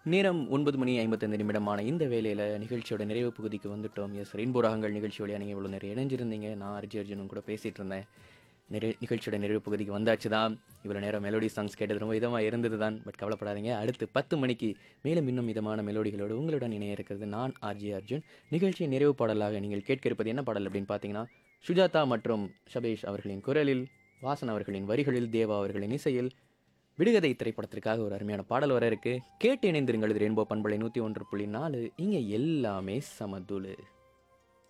நேரம் ஒன்பது மணி ஐம்பத்தைந்து நிமிடமான இந்த வேலையில் நிகழ்ச்சியோட நிறைவு பகுதிக்கு வந்துட்டோம் எஸ் ரெயின்போ ராகங்கள் நிகழ்ச்சியோட நீங்கள் இவ்வளோ நிறைய இணைஞ்சிருந்தீங்க நான் அர்ஜி அர்ஜுனும் கூட பேசிகிட்டு இருந்தேன் நிறை நிகழ்ச்சியோட நிறைவு பகுதிக்கு வந்தாச்சு தான் இவ்வளோ நேரம் மெலோடி சாங்ஸ் கேட்டது ரொம்ப இதமாக இருந்தது தான் பட் கவலைப்படாதீங்க அடுத்து பத்து மணிக்கு மேலும் இன்னும் இதமான மெலோடிகளோடு உங்களுடன் இணைய இருக்கிறது நான் ஆர்ஜி அர்ஜுன் நிகழ்ச்சியின் நிறைவு பாடலாக நீங்கள் கேட்க இருப்பது என்ன பாடல் அப்படின்னு பார்த்தீங்கன்னா சுஜாதா மற்றும் ஷபேஷ் அவர்களின் குரலில் வாசன் அவர்களின் வரிகளில் தேவா அவர்களின் இசையில் விடுகதை திரைப்படத்திற்காக ஒரு அருமையான பாடல் வர இருக்கு கேட்டு இணைந்திருங்கள் இது ரெயின்போ பண்பலை நூற்றி ஒன்று புள்ளி நாலு இங்கே எல்லாமே சமதுளு